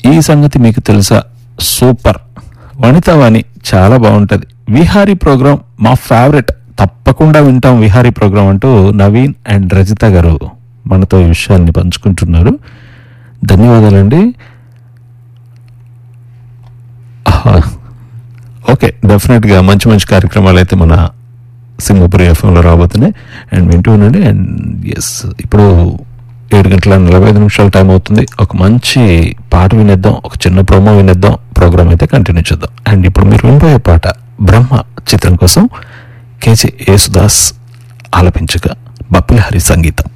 ఈ సంగతి మీకు తెలుసా సూపర్ వనితావాణి చాలా బాగుంటది విహారీ ప్రోగ్రాం మా ఫేవరెట్ తప్పకుండా వింటాం విహారీ ప్రోగ్రాం అంటూ నవీన్ అండ్ రజిత గారు మనతో ఈ విషయాన్ని పంచుకుంటున్నారు ధన్యవాదాలండి ఆహా. ఓకే డెఫినెట్గా మంచి మంచి కార్యక్రమాలు అయితే మన సింగపూర్ ఎఫ్ఎంలో రాబోతున్నాయి అండ్ వింటూ ఉండండి అండ్ ఎస్ ఇప్పుడు ఏడు గంటల నలభై ఐదు నిమిషాల టైం అవుతుంది ఒక మంచి పాట వినేద్దాం ఒక చిన్న ప్రోమో వినేద్దాం ప్రోగ్రామ్ అయితే కంటిన్యూ చేద్దాం అండ్ ఇప్పుడు మీరు వినబోయే పాట బ్రహ్మ చిత్రం కోసం కేజీ యేసుదాస్ ఆలపించగా బప్పుల హరి సంగీతం